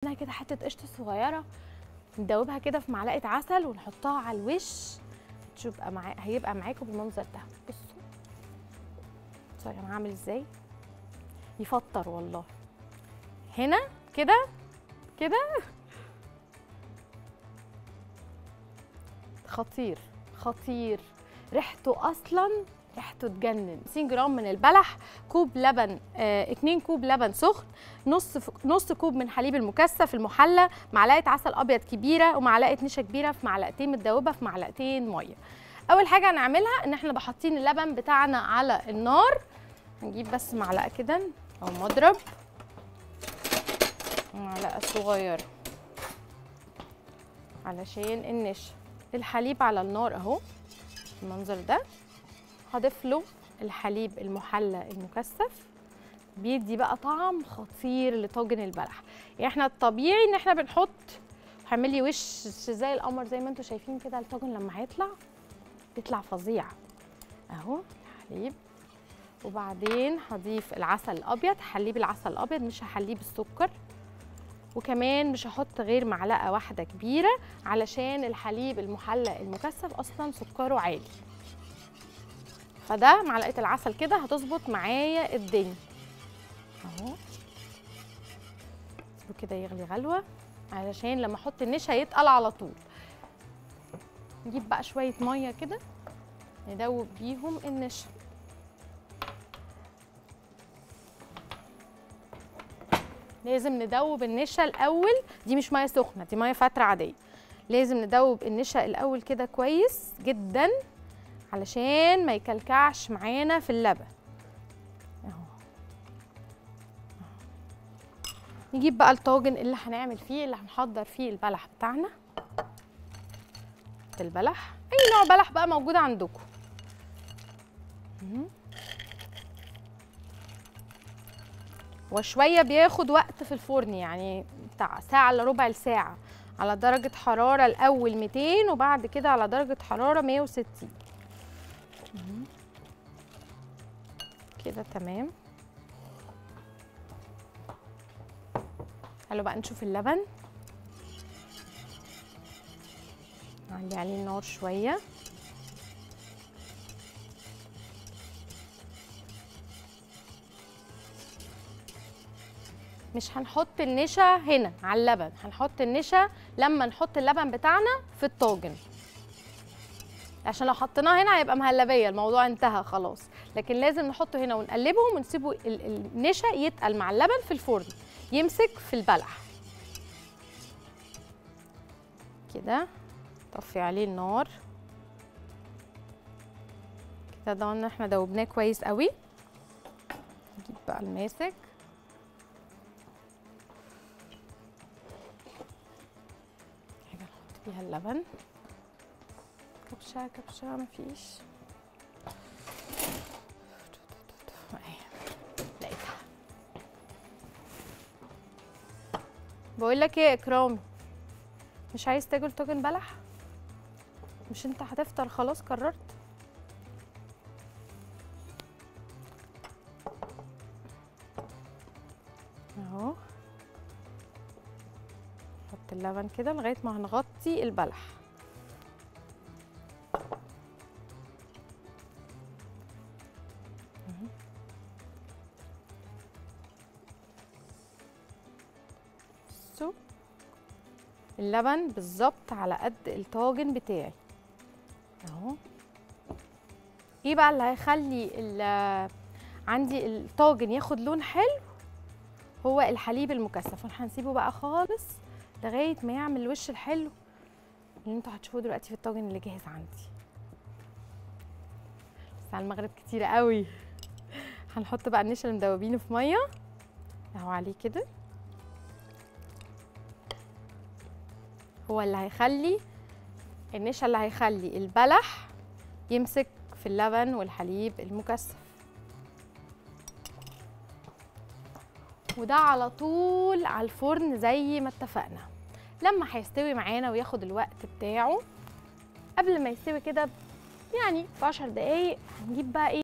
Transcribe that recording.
منها كده حته قشطه صغيره ندوبها كده في معلقه عسل ونحطها على الوش تبقى معا... هيبقى معاكم بالمنظر ده بصوا بصوا يا جماعه عامل ازاي يفطر والله هنا كده كده خطير خطير ريحته اصلا ريحته تجنن 50 جرام من البلح كوب لبن آه، 2 كوب لبن سخن نص ف... نص كوب من حليب المكثف المحلى معلقه عسل ابيض كبيره ومعلقه نشا كبيره في معلقتين متدوبه في معلقتين ميه اول حاجه هنعملها ان احنا بحطين اللبن بتاعنا على النار هنجيب بس معلقه كده او مضرب معلقه صغيره علشان النشا الحليب على النار اهو المنظر ده هضيف له الحليب المحلى المكثف بيدي بقى طعم خطير لطاجن البلح يعني احنا الطبيعي ان احنا بنحط هعملي وش زي القمر زي ما انتم شايفين كده الطاجن لما هيطلع بيطلع فظيع اهو الحليب وبعدين هضيف العسل الابيض حليب العسل الابيض مش هحليه بالسكر وكمان مش هحط غير معلقه واحده كبيره علشان الحليب المحلى المكثف اصلا سكره عالي فده معلقه العسل كده هتظبط معايا الدنيا اهو سيبه كده يغلي غلوه علشان لما احط النشا يتقل على طول نجيب بقى شويه ميه كده ندوب بيهم النشا لازم ندوب النشا الاول دي مش ميه سخنه دي ميه فتره عاديه لازم ندوب النشا الاول كده كويس جدا علشان ما يكلكعش معانا في اللبن اهو نجيب بقى الطاجن اللي هنعمل فيه اللي هنحضر فيه البلح بتاعنا البلح اي نوع بلح بقى موجود عندكم مم. وشويه بياخد وقت في الفرن يعني بتاع ساعه الا ربع ساعه على درجه حراره الاول 200 وبعد كده على درجه حراره 160 مم. كده تمام حلو بقى نشوف اللبن نعلي عليه النار شويه مش هنحط النشا هنا على اللبن هنحط النشا لما نحط اللبن بتاعنا في الطاجن عشان لو حطيناه هنا هيبقى مهلبيه الموضوع انتهى خلاص لكن لازم نحطه هنا ونقلبهم ونسيبه ال- النشا يتقل مع اللبن في الفرن يمسك في البلح كده طفي عليه النار كده ضمنا احنا دوبناه كويس قوي نجيب بقى الماسك حاجه نحط فيها اللبن كبشه كبشه مفيش أهي، لقيتها بقول لك ايه يا اكرامي مش عايز تاكل طاجن بلح مش انت هتفطر خلاص قررت اهو نحط اللبن كده لغايه ما هنغطي البلح مهم. بصوا اللبن بالظبط على قد الطاجن بتاعي اهو ايه بقى اللي هيخلي ال- عندي الطاجن ياخد لون حلو هو الحليب المكثف واحنا هنسيبه بقى خالص لغايه ما يعمل الوش الحلو اللي انتوا هتشوفوه دلوقتي في الطاجن اللي جاهز عندي بس على المغرب كتير قوي هنحط بقى النشا اللي مدوبينه في ميه اهو عليه كده هو اللي هيخلي النشا اللي هيخلي البلح يمسك في اللبن والحليب المكثف وده على طول على الفرن زي ما اتفقنا لما هيستوي معانا وياخد الوقت بتاعه قبل ما يستوي كده يعني في 10 دقايق هنجيب بقى ايه